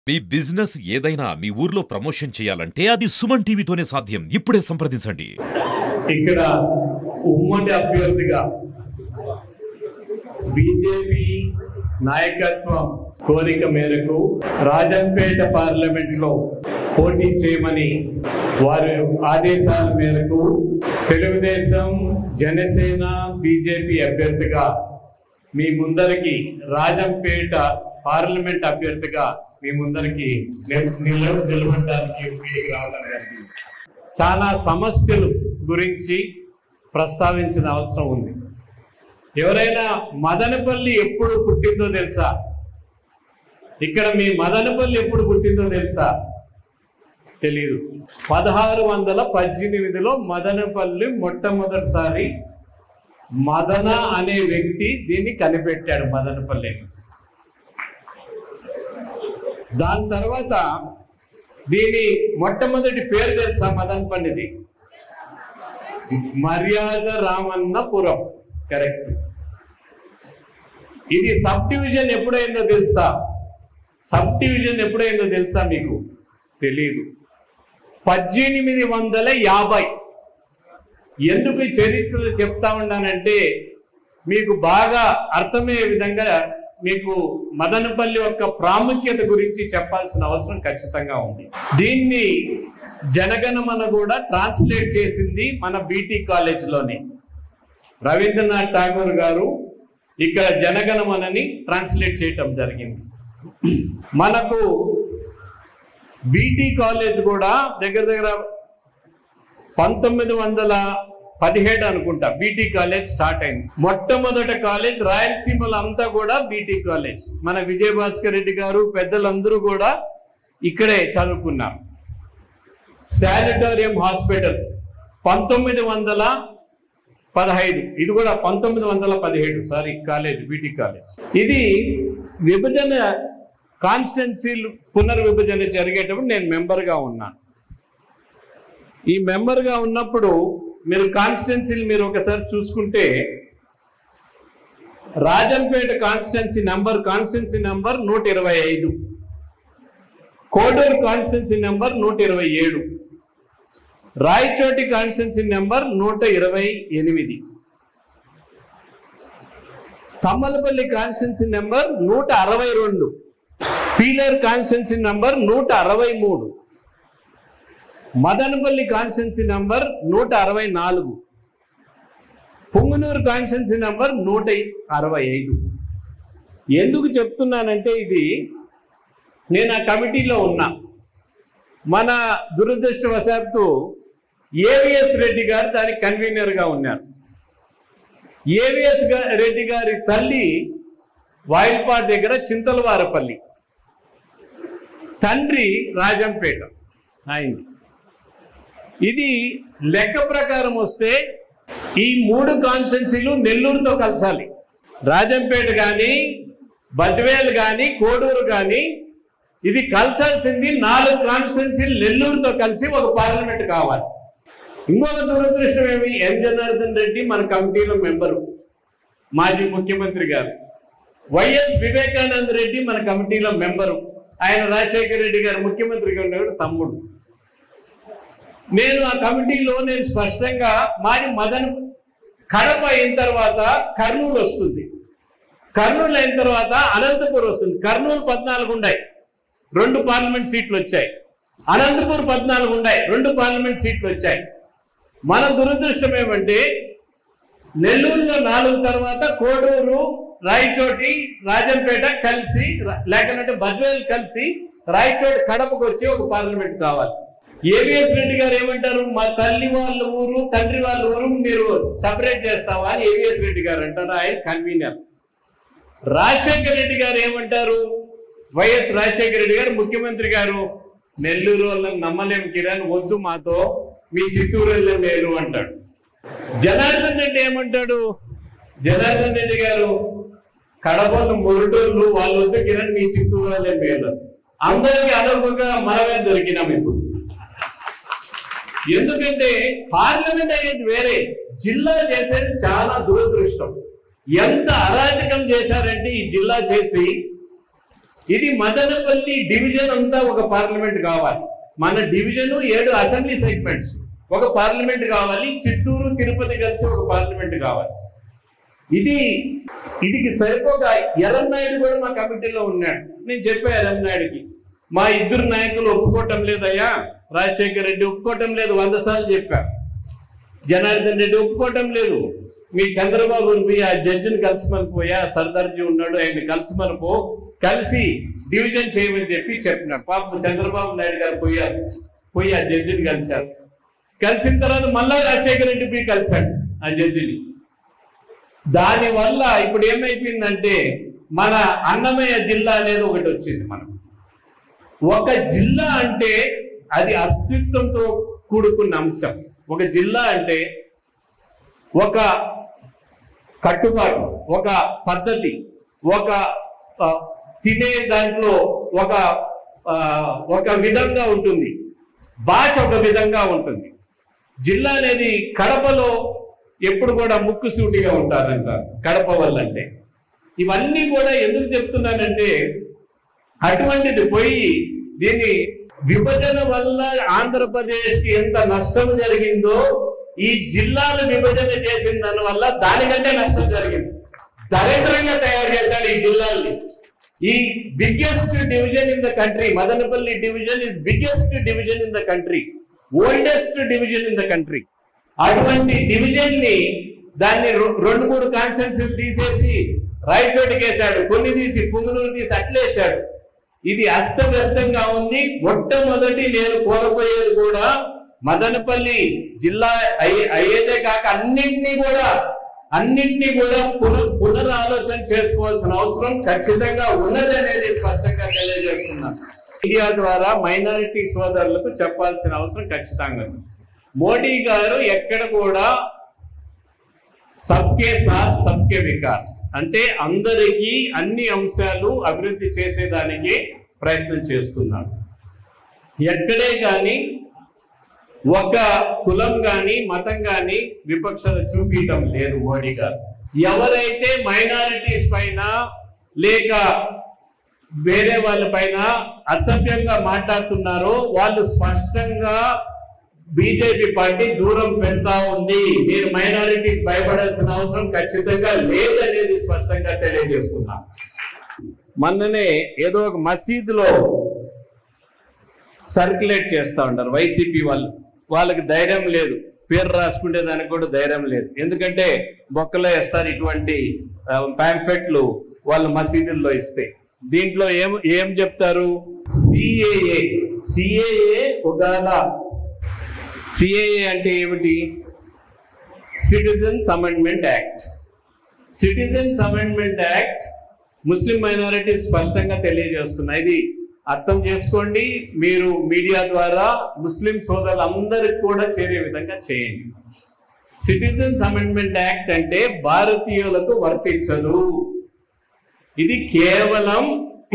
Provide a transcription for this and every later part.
మీ business ఏదైనా మీ ఊర్లో promotion చేయాలంటే అది సుమన్ టీవీతోనే సాధ్యం ఇప్పుడే సంప్రదించండి ఇక్కడ ఉమ్మడి అభ్యర్థిగా బీజేపీ నాయకత్వం కోరిక మేరకు రాజంపేట పార్లమెంట్ లో పోటీ చేయమని వారి ఆదేశాల మేరకు తెలుగుదేశం జనసేన బీజేపీ అభ్యర్థిగా మీ ముందరికి రాజంపేట పార్లమెంట్ అభ్యర్థిగా మీ ముందరికి నిల- నిల- నిలబడడానికి వీడికి రావడం జరిగింది చాలా సమస్యలు గురించి ప్రస్తావించిన అవసరం ఉంది ఎవరైనా మదనపల్లి ఎప్పుడు పుట్టిందో తెలుసా ఇక్కడ మీ మదనపల్లి ఎప్పుడు పుట్టిందో తెలుసా తెలియదు పదహారు వందల పద్దెనిమిదిలో మదనపల్లి మొట్టమొదటిసారి మదన అనే వ్యక్తి దీన్ని కనిపెట్టాడు మదనపల్లి దాని తర్వాత దీని మొట్టమొదటి పేరు తెలుసా మదనపల్లిది మర్యాద రామన్నపురం కరెక్ట్ ఇది సబ్ డివిజన్ ఎప్పుడైందో తెలుసా సబ్ డివిజన్ ఎప్పుడైందో తెలుసా మీకు తెలియదు పద్దెనిమిది వందల యాభై ఎందుకు ఈ చరిత్రలు చెప్తా ఉన్నానంటే మీకు బాగా అర్థమయ్యే విధంగా మీకు మదనపల్లి యొక్క ప్రాముఖ్యత గురించి చెప్పాల్సిన అవసరం ఖచ్చితంగా ఉంది దీన్ని జనగణమన కూడా ట్రాన్స్లేట్ చేసింది మన బీటీ కాలేజ్లోనే రవీంద్రనాథ్ ఠాగూర్ గారు ఇక్కడ జనగణమనని ట్రాన్స్లేట్ చేయటం జరిగింది మనకు బీటీ కాలేజ్ కూడా దగ్గర దగ్గర పంతొమ్మిది వందల పదిహేడు అనుకుంటా బీటీ కాలేజ్ స్టార్ట్ అయింది మొట్టమొదట కాలేజ్ రాయలసీమలో అంతా కూడా బీటీ కాలేజ్ మన విజయభాస్కర్ రెడ్డి గారు పెద్దలందరూ కూడా ఇక్కడే చదువుకున్నారు శానిటోరియం హాస్పిటల్ పంతొమ్మిది వందల పదహైదు ఇది కూడా పంతొమ్మిది వందల పదిహేడు సారీ కాలేజ్ బీటీ కాలేజ్ ఇది విభజన కాన్స్టెన్సీలు పునర్విభజన జరిగేటప్పుడు నేను మెంబర్గా ఉన్నాను ఈ మెంబర్గా ఉన్నప్పుడు మీరు కాన్స్టెన్సీలు మీరు ఒకసారి చూసుకుంటే Rajampet constituency number constituency number నూట ఇరవై ఐదు కోడూరు కాన్స్టెన్సీ నెంబర్ నూట ఇరవై ఏడు రాయచోటి కాన్స్టెన్సీ నెంబర్ నూట ఇరవై ఎనిమిది తమ్మలపల్లి కాన్స్టెన్సీ నెంబర్ నూట అరవై రెండు పీలర్ కాన్స్టెన్సీ నెంబర్ నూట అరవై మూడు మదనపల్లి కాన్స్టెన్సీ నంబర్ నూట అరవై నాలుగు పుంగనూరు కాన్స్టెన్సీ నంబర్ నూట అరవై ఐదు ఎందుకు చెప్తున్నానంటే ఇది నేను ఆ కమిటీలో ఉన్నా మన దురదృష్టవశాత్తు ఏవిఎస్ రెడ్డి గారు దానికి కన్వీనర్గా ఉన్నారు ఏవిఎస్ గా- రెడ్డి గారి తల్లి వాయిల్పాడ్ దగ్గర చింతలవారపల్లి తండ్రి రాజంపేట ఆయనది ఇది లెక్క ప్రకారం వస్తే ఈ మూడు కాన్స్టిట్యున్సీలు నెల్లూరుతో కలసాలి రాజంపేట కానీ బద్వేల్ కానీ కోడూరు కానీ ఇది కలసాల్సింది నాలుగు కాన్స్టిట్యున్సీలు నెల్లూరుతో కలిసి ఒక పార్లమెంట్ కావాలి ఇంకొక దురదృష్టం ఏమి ఎన్ జనార్దన్ రెడ్డి మన కమిటీలో మెంబరు మాజీ ముఖ్యమంత్రి గారు వైఎస్ వివేకానంద రెడ్డి మన కమిటీలో మెంబరు ఆయన రాజశేఖర రెడ్డి గారు ముఖ్యమంత్రిగా ఉన్నప్పుడు తమ్ముడు నేను ఆ కమిటీలో నేను స్పష్టంగా మాది మదన్ కడప అయిన తర్వాత కర్నూలు వస్తుంది కర్నూలు అయిన తర్వాత అనంతపూర్ వస్తుంది కర్నూలు పద్నాలుగు ఉన్నాయి రెండు పార్లమెంట్ సీట్లు వచ్చాయి అనంతపూర్ పద్నాలుగు ఉన్నాయి రెండు పార్లమెంట్ సీట్లు వచ్చాయి మన దురదృష్టం ఏమంటే నెల్లూరులో నాలుగు తర్వాత కోడూరు రాయచోటి రాజంపేట కలిసి రా- లేకపోతే బద్వేల్ కలిసి రాయచోటి కడపకు వచ్చి ఒక పార్లమెంట్ కావాలి ఏవిఎస్ రెడ్డి గారు ఏమంటారు మా తల్లి వాళ్ళ ఊరు తండ్రి వాళ్ళ ఊరు మీరు సపరేట్ చేస్తావా అని ఏవిఎస్ రెడ్డి గారు అంటారు ఆయన కన్వీనర్ రాజశేఖర రెడ్డి గారు ఏమంటారు వైఎస్ రాజశేఖర రెడ్డి గారు ముఖ్యమంత్రి గారు నెల్లూరు వాళ్ళని నమ్మలేం కిరణ్ వద్దు మాతో మీ చిత్తూరు వెళ్ళే మేలు అంటాడు జనార్దన్ రెడ్డి ఏమంటాడు జనార్దన్ రెడ్డి గారు కడపలు మురుటూళ్ళు వాళ్ళు వద్దు కిరణ్ మీ చిత్తూరు వాళ్ళే మేలు అందరికీ అనుగుణంగా మనమే దొరికినాం ఇప్పుడు ఎందుకంటే పార్లమెంట్ అనేది వేరే జిల్లా చేసేది చాలా దురదృష్టం ఎంత అరాచకం చేశారంటే ఈ జిల్లా చేసి ఇది మదనపల్లి డివిజన్ అంతా ఒక పార్లమెంట్ కావాలి మన డివిజన్ ఏడు అసెంబ్లీ సెగ్మెంట్స్ ఒక పార్లమెంట్ కావాలి చిత్తూరు తిరుపతి కలిసి ఒక పార్లమెంట్ కావాలి ఇది ఇదికి సరిపోక ఎర్రన్నాయుడు కూడా మా కమిటీలో ఉన్నాడు నేను చెప్పా ఎర్రన్నాయుడికి మా ఇద్దరు నాయకులు ఒప్పుకోవటం లేదయ్యా రాజశేఖర్ రెడ్డి ఒప్పుకోవటం లేదు వంద సార్లు చెప్పా జనార్దన్ రెడ్డి ఒప్పుకోవటం లేదు మీ చంద్రబాబు పోయి ఆ జడ్జిని కలిసిమని పోయా సర్దార్జీ ఉన్నాడు ఆయన కలిసిమని పో కలిసి డివిజన్ చేయమని చెప్పి చెప్పినాడు పాపం చంద్రబాబు నాయుడు గారు పోయారు పోయి ఆ జడ్జిని కలిశారు కలిసిన తర్వాత మళ్ళా రాజశేఖర రెడ్డి పోయి కలిశాడు ఆ జడ్జిని దాని వల్ల ఇప్పుడు ఏమైపోయిందంటే మన అన్నమయ్య జిల్లా అనేది ఒకటి వచ్చింది మనం ఒక జిల్లా అంటే అది అస్తిత్వంతో కూడుకున్న అంశం ఒక జిల్లా అంటే ఒక కట్టుబాటు ఒక పద్ధతి ఒక ఆ, తినే దాంట్లో ఒక ఆ, ఒక విధంగా ఉంటుంది భాష ఒక విధంగా ఉంటుంది జిల్లా అనేది కడపలో ఎప్పుడు కూడా ముక్కుసూటిగా ఉంటారంట కడప వాళ్ళంటే ఇవన్నీ కూడా ఎందుకు చెప్తున్నానంటే అటువంటిది పోయి దీన్ని విభజన వల్ల ఆంధ్రప్రదేశ్ కి ఎంత నష్టం జరిగిందో ఈ జిల్లాలు విభజన చేసిన దాని వల్ల దానికంటే నష్టం జరిగింది దరిద్రంగా తయారు చేశాడు ఈ జిల్లాల్ని ఈ biggest division in the country Madanapalle division is biggest division in the country oldest division in the country అటువంటి డివిజన్ ని దాన్ని రె- రెండు మూడు కాన్స్టెన్సీలు తీసేసి రాయచోటికి వేశాడు కొన్ని తీసి పుంగునూరు తీసి అట్లేసాడు ఇది అస్తవ్యస్తంగా ఉంది మొట్టమొదటి నేను కోరపోయేది కూడా మదనపల్లి జిల్లా అయ్యే అయ్యేదే కాక అన్నింటినీ కూడా అన్నింటినీ కూడా పునః పునరాలోచన చేసుకోవాల్సిన అవసరం ఖచ్చితంగా ఉన్నది అనేది స్పష్టంగా తెలియజేస్తున్నాను మీడియా ద్వారా మైనారిటీ సోదరులకు చెప్పాల్సిన అవసరం ఖచ్చితంగా ఉంది మోడీ గారు ఎక్కడ కూడా సబ్కే సాత్ సబ్కే వికాస్ అంటే అందరికీ అన్ని అంశాలు అభివృద్ధి చేసేదానికి ప్రయత్నం చేస్తున్నారు ఎక్కడే కానీ ఒక కులం గాని మతం గాని విపక్షత చూపించడం లేదు మోడీ గారు ఎవరైతే మైనారిటీస్ పైన లేక వేరే వాళ్ళ పైన అసభ్యంగా మాట్లాడుతున్నారో వాళ్ళు స్పష్టంగా బీజేపీ పార్టీ దూరం పెడతా ఉంది మీరు మైనారిటీకి భయపడాల్సిన అవసరం ఖచ్చితంగా లేదనేది స్పష్టంగా తెలియజేస్తున్నా మొన్ననే ఏదో ఒక మసీదులో సర్క్యులేట్ చేస్తా ఉంటారు వైసీపీ వాళ్ళు వాళ్ళకి ధైర్యం లేదు పేరు రాసుకునే దానికి కూడా ధైర్యం లేదు ఎందుకంటే బొక్కలో వేస్తారు ఇటువంటి ప్యాంఫెట్లు వాళ్ళు మసీదుల్లో ఇస్తే దీంట్లో ఏం ఏం చెప్తారు సిఏఏ సిఏఏ ఒకవేళ సిఏఏ అంటే ఏమిటి citizens amendment act citizens amendment act Muslim minority స్పష్టంగా తెలియజేస్తున్నాయి ఇది అర్థం చేసుకోండి మీరు మీడియా ద్వారా ముస్లిం సోదరులందరికీ కూడా చేరే విధంగా చేయండి సిటిజన్స్ అమెండ్మెంట్ యాక్ట్ అంటే భారతీయులకు వర్తించదు ఇది కేవలం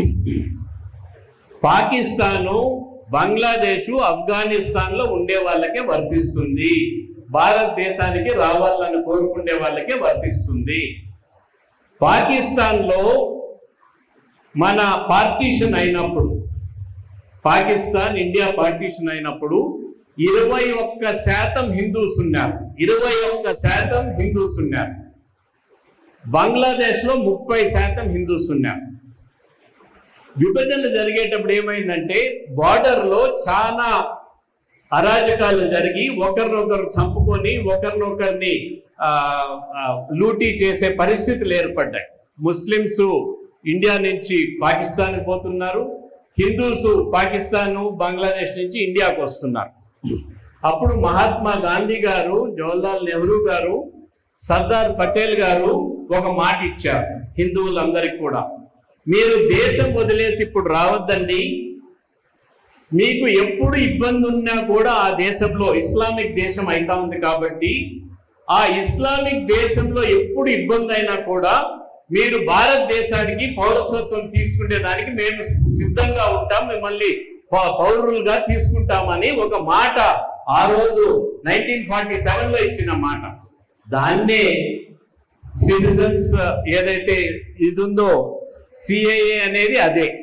పాకిస్తాను బంగ్లాదేశ్ ఆఫ్ఘనిస్తాన్ లో ఉండే వాళ్ళకే వర్తిస్తుంది భారతదేశానికి రావాలని కోరుకునే వాళ్ళకే వర్తిస్తుంది పాకిస్తాన్ లో మన పార్టీషన్ అయినప్పుడు పాకిస్తాన్ ఇండియా పార్టీషన్ అయినప్పుడు ఇరవై ఒక్క శాతం హిందూస్ ఉన్నారు ఇరవై ఒక్క శాతం హిందూస్ ఉన్నారు బంగ్లాదేశ్ లో ముప్పై శాతం హిందూస్ ఉన్నారు విభజన జరిగేటప్పుడు ఏమైందంటే బార్డర్ లో చాలా అరాజకాలు జరిగి ఒకరినొకరు చంపుకొని ఒకరినొకరిని ఆ, ఆ, లూటీ చేసే పరిస్థితులు ఏర్పడ్డాయి ముస్లిమ్స్ ఇండియా నుంచి పాకిస్తాన్ పోతున్నారు హిందూస్ పాకిస్తాన్ బంగ్లాదేశ్ నుంచి ఇండియాకు వస్తున్నారు అప్పుడు మహాత్మా గాంధీ గారు జవహర్లాల్ నెహ్రూ గారు సర్దార్ పటేల్ గారు ఒక మాట ఇచ్చారు హిందువులందరికీ కూడా మీరు దేశం వదిలేసి ఇప్పుడు రావద్దండి మీకు ఎప్పుడు ఇబ్బంది ఉన్నా కూడా ఆ దేశంలో ఇస్లామిక్ దేశం అయితా ఉంది కాబట్టి ఆ ఇస్లామిక్ దేశంలో ఎప్పుడు ఇబ్బంది అయినా కూడా మీరు భారతదేశానికి పౌరసత్వం తీసుకునే దానికి మేము సిద్ధంగా ఉంటాం మిమ్మల్ని పౌ- పౌరులుగా తీసుకుంటామని ఒక మాట ఆ రోజు నైన్టీన్ ఫార్టీ సెవెన్ లో ఇచ్చిన మాట దాన్నే సిటిజన్స్ ఏదైతే ఇది ఉందో సిఏఏ అనేది అదే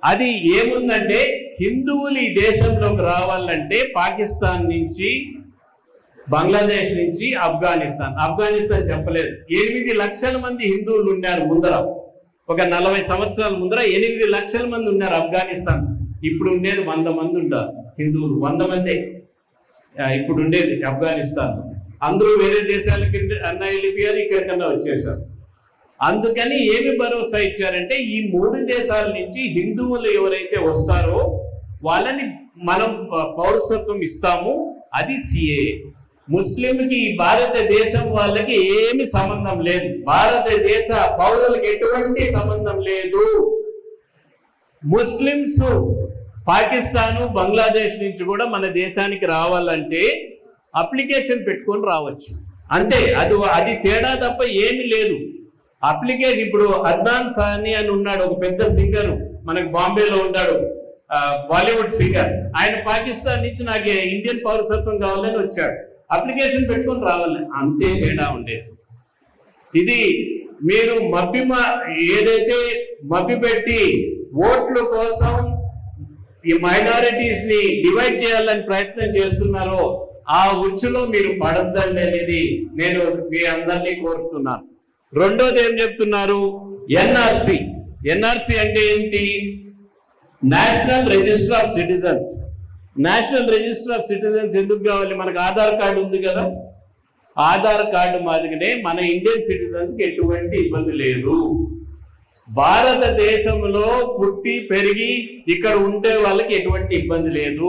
అది ఏముందంటే హిందువులు ఈ దేశంలోకి రావాలంటే పాకిస్తాన్ నుంచి బంగ్లాదేశ్ నుంచి ఆఫ్ఘనిస్తాన్ ఆఫ్ఘనిస్తాన్ చెప్పలేదు ఎనిమిది లక్షల మంది హిందువులు ఉన్నారు ముందర ఒక నలభై సంవత్సరాల ముందర ఎనిమిది లక్షల మంది ఉన్నారు ఆఫ్ఘనిస్తాన్ ఇప్పుడు ఉండేది వంద మంది ఉంటారు హిందువులు వంద మందే ఆ, ఇప్పుడు ఉండేది ఆఫ్ఘనిస్తాన్ అందరూ వేరే దేశాలకి అన్న వెళ్ళిపోయారు ఇక్కడికన్నా వచ్చేసారు అందుకని ఏమి భరోసా ఇచ్చారంటే ఈ మూడు దేశాల నుంచి హిందువులు ఎవరైతే వస్తారో వాళ్ళని మనం ప- పౌరసత్వం ఇస్తాము అది సిఏ ముస్లింకి ఈ భారతదేశం వాళ్ళకి ఏమి సంబంధం లేదు భారతదేశ పౌరులకు ఎటువంటి సంబంధం లేదు ముస్లింస్ పాకిస్తాను బంగ్లాదేశ్ నుంచి కూడా మన దేశానికి రావాలంటే అప్లికేషన్ పెట్టుకొని రావచ్చు అంతే అది అది తేడా తప్ప ఏమీ లేదు అప్లికేషన్ ఇప్పుడు అద్నాన్ సాని అని ఉన్నాడు ఒక పెద్ద సింగర్ మనకు బాంబేలో ఉన్నాడు ఆ, బాలీవుడ్ సింగర్ ఆయన పాకిస్తాన్ నుంచి నాకు ఇండియన్ పౌరసత్వం కావాలని వచ్చాడు అప్లికేషన్ పెట్టుకొని రావాలి అంతే తేడా ఉండేది ఇది మీరు మభ్య ఏదైతే మభ్య పెట్టి ఓట్ల కోసం ఈ మైనారిటీస్ ని డివైడ్ చేయాలని ప్రయత్నం చేస్తున్నారో ఆ ఉచ్చులో మీరు పడద్దండి అనేది నేను మీ అందరినీ కోరుతున్నాను రెండోది ఏం చెప్తున్నారు ఎన్ఆర్సి ఎన్ఆర్సి అంటే ఏంటి national register of citizens national register of citizens ఎందుకు కావాలి మనకు ఆధార్ కార్డు ఉంది కదా ఆధార్ కార్డు మాదిరిగానే మన ఇండియన్ సిటిజన్స్ కి ఎటువంటి ఇబ్బంది లేదు భారతదేశంలో పుట్టి పెరిగి ఇక్కడ ఉండే వాళ్ళకి ఎటువంటి ఇబ్బంది లేదు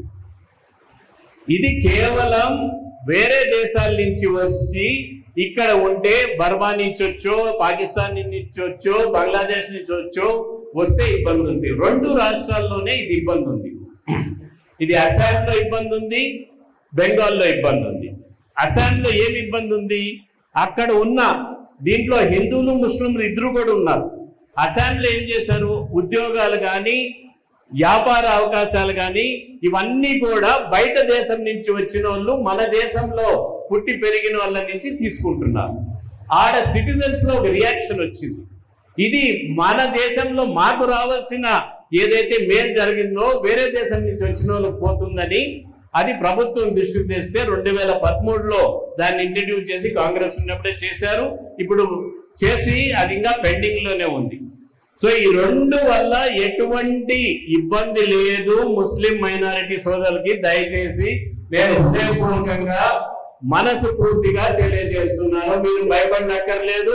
ఇది కేవలం వేరే దేశాల నుంచి వచ్చి ఇక్కడ ఉంటే బర్మా నుంచి వచ్చో పాకిస్తాన్ నుంచి వచ్చో బంగ్లాదేశ్ నుంచి వచ్చో వస్తే ఇబ్బంది ఉంది రెండు రాష్ట్రాల్లోనే ఇది ఇబ్బంది ఉంది ఇది అస్సాంలో ఇబ్బంది ఉంది బెంగాల్లో ఇబ్బంది ఉంది అస్సాంలో ఏమి ఇబ్బంది ఉంది అక్కడ ఉన్న దీంట్లో హిందువులు ముస్లింలు ఇద్దరు కూడా ఉన్నారు అస్సాంలో ఏం చేశారు ఉద్యోగాలు కానీ వ్యాపార అవకాశాలు కానీ ఇవన్నీ కూడా బయట దేశం నుంచి వచ్చిన వాళ్ళు మన దేశంలో పుట్టి పెరిగిన వాళ్ళ నుంచి తీసుకుంటున్నారు ఆడ సిటిజన్స్ లో ఒక రియాక్షన్ వచ్చింది ఇది మన దేశంలో మాకు రావాల్సిన ఏదైతే మేలు జరిగిందో వేరే దేశం నుంచి వచ్చిన వాళ్ళకి పోతుందని అది ప్రభుత్వం దృష్టికి తెస్తే రెండు వేల పదమూడులో దాన్ని ఇంట్రడ్యూస్ చేసి కాంగ్రెస్ ఉన్నప్పుడే చేశారు ఇప్పుడు చేసి అది ఇంకా పెండింగ్ లోనే ఉంది సో ఈ రెండు వల్ల ఎటువంటి ఇబ్బంది లేదు ముస్లిం మైనారిటీ సోదరులకి దయచేసి నేను హృదయపూర్వకంగా మనసు పూర్తిగా తెలియజేస్తున్నాను మీరు భయపడనక్కర్లేదు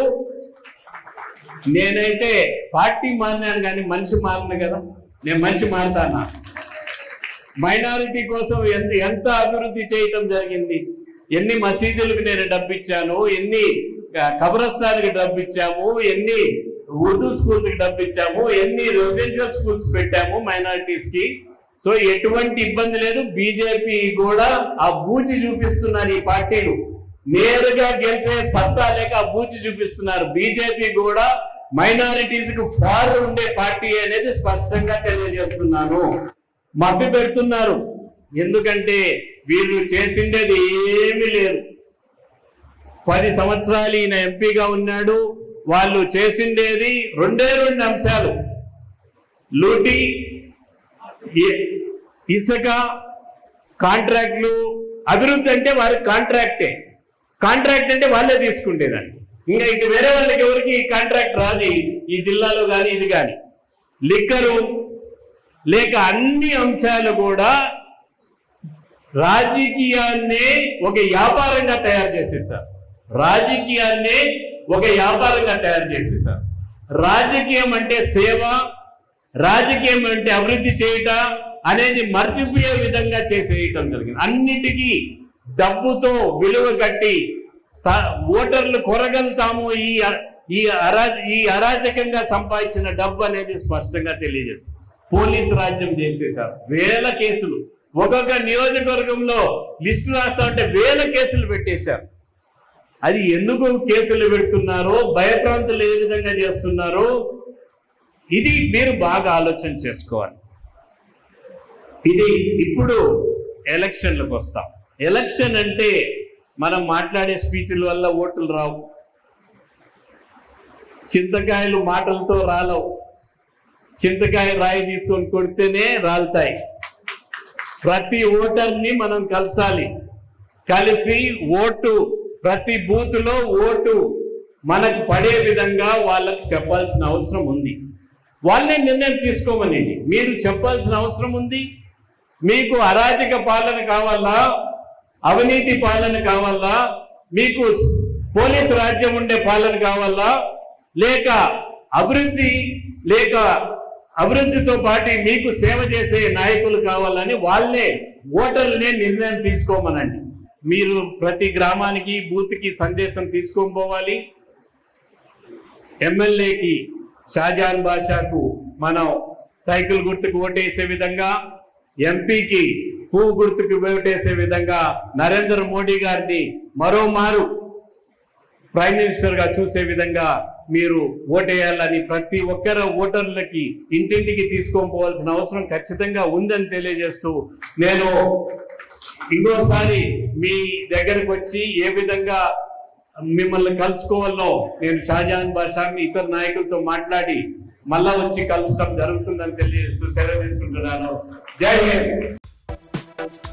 నేనైతే పార్టీ మారినాను కానీ మనిషి మారను కదా నేను మనిషి మారుతానా మైనారిటీ కోసం ఎంత ఎంత అభివృద్ధి చేయటం జరిగింది ఎన్ని మసీదులకు నేను డబ్బిచ్చాను ఎన్ని ఆ, కబ్రస్థాన్కి డబ్బిచ్చాము ఎన్ని ఉర్దూ స్కూల్స్ కి డబ్బిచ్చాము ఎన్ని రెసిడెన్షియల్ స్కూల్స్ పెట్టాము మైనారిటీస్ కి సో ఎటువంటి ఇబ్బంది లేదు బీజేపీ కూడా ఆ బూచి చూపిస్తున్నారు ఈ పార్టీలు నేరుగా గెలిచే సత్తా లేక ఆ బూచి చూపిస్తున్నారు బీజేపీ కూడా మైనారిటీస్ కు ఫార్ ఉండే పార్టీ అనేది స్పష్టంగా తెలియజేస్తున్నాను మభ్య పెడుతున్నారు ఎందుకంటే వీళ్ళు చేసిండేది ఏమీ లేదు పది సంవత్సరాలు ఈయన ఎంపీగా ఉన్నాడు వాళ్ళు చేసిండేది రెండే రెండు అంశాలు లూటి ఇ- ఇసుక కాంట్రాక్ట్లు అభివృద్ధి అంటే వారి కాంట్రాక్టే కాంట్రాక్ట్ అంటే వాళ్ళే తీసుకుంటేదండి ఇంకా ఇక వేరే వాళ్ళకి ఎవరికి ఈ కాంట్రాక్ట్ రాదు ఈ- ఈ జిల్లాలో కానీ ఇది కానీ లిక్కరు లేక అన్ని అంశాలు కూడా రాజకీయాన్నే ఒక వ్యాపారంగా తయారు చేసేసారు రాజకీయాన్నే ఒక వ్యాపారంగా తయారు చేసేసారు రాజకీయం అంటే సేవ రాజకీయం అంటే అభివృద్ధి చేయుట అనేది మర్చిపోయే విధంగా చేసేయటం జరిగింది అన్నిటికీ డబ్బుతో విలువ కట్టి త- ఓటర్లు కొరగలుగుతాము ఈ అ- ఈ అరా ఈ అరాజకంగా సంపాదించిన డబ్బు అనేది స్పష్టంగా తెలియజేస్తుంది పోలీసు రాజ్యం చేసేశారు వేల కేసులు ఒక్కొక్క నియోజకవర్గంలో లిస్టు రాస్తా ఉంటే వేల కేసులు పెట్టేశారు అది ఎందుకు కేసులు పెడుతున్నారో భయప్రాంతులు ఏ విధంగా చేస్తున్నారో ఇది మీరు బాగా ఆలోచన చేసుకోవాలి ఇది ఇప్పుడు ఎలక్షన్లకు వస్తాం ఎలక్షన్ అంటే మనం మాట్లాడే స్పీచ్ల వల్ల ఓట్లు రావు చింతకాయలు మాటలతో రాలవు చింతకాయ రాయి తీసుకొని కొడితేనే రాలుతాయి ప్రతి ఓటర్ని మనం కలసాలి కలిసి ఓటు ప్రతి బూత్ లో ఓటు మనకు పడే విధంగా వాళ్ళకు చెప్పాల్సిన అవసరం ఉంది వాళ్ళే నిర్ణయం తీసుకోమని మీరు చెప్పాల్సిన అవసరం ఉంది మీకు అరాజక పాలన కావాలా అవినీతి పాలన కావాలా మీకు పోలీసు రాజ్యం ఉండే పాలన కావాలా లేక అభివృద్ధి లేక అభివృద్ధితో పాటు మీకు సేవ చేసే నాయకులు కావాలని వాళ్ళే ఓటర్లనే నిర్ణయం తీసుకోమనండి మీరు ప్రతి గ్రామానికి బూత్కి సందేశం తీసుకొని పోవాలి ఎమ్మెల్యేకి షాజాన్ బాషాకు మనం సైకిల్ గుర్తుకు ఓటేసే విధంగా ఎంపీకి పువ్వు గుర్తుకు ఓటేసే విధంగా నరేంద్ర మోడీ గారిని మరోమారు ప్రైమ్ మినిస్టర్ గా చూసే విధంగా మీరు ఓటేయాలని ప్రతి ఒక్కరు ఓటర్లకి ఇంటింటికి తీసుకొని పోవాల్సిన అవసరం ఖచ్చితంగా ఉందని తెలియజేస్తూ నేను ఇంకోసారి మీ దగ్గరకు వచ్చి ఏ విధంగా మిమ్మల్ని కలుసుకోవాలో నేను షాజహాన్ బాషా మీ ఇతర నాయకులతో మాట్లాడి మళ్ళా వచ్చి కలసడం జరుగుతుందని తెలియజేస్తూ సెలవు తీసుకుంటున్నాను జై హింద్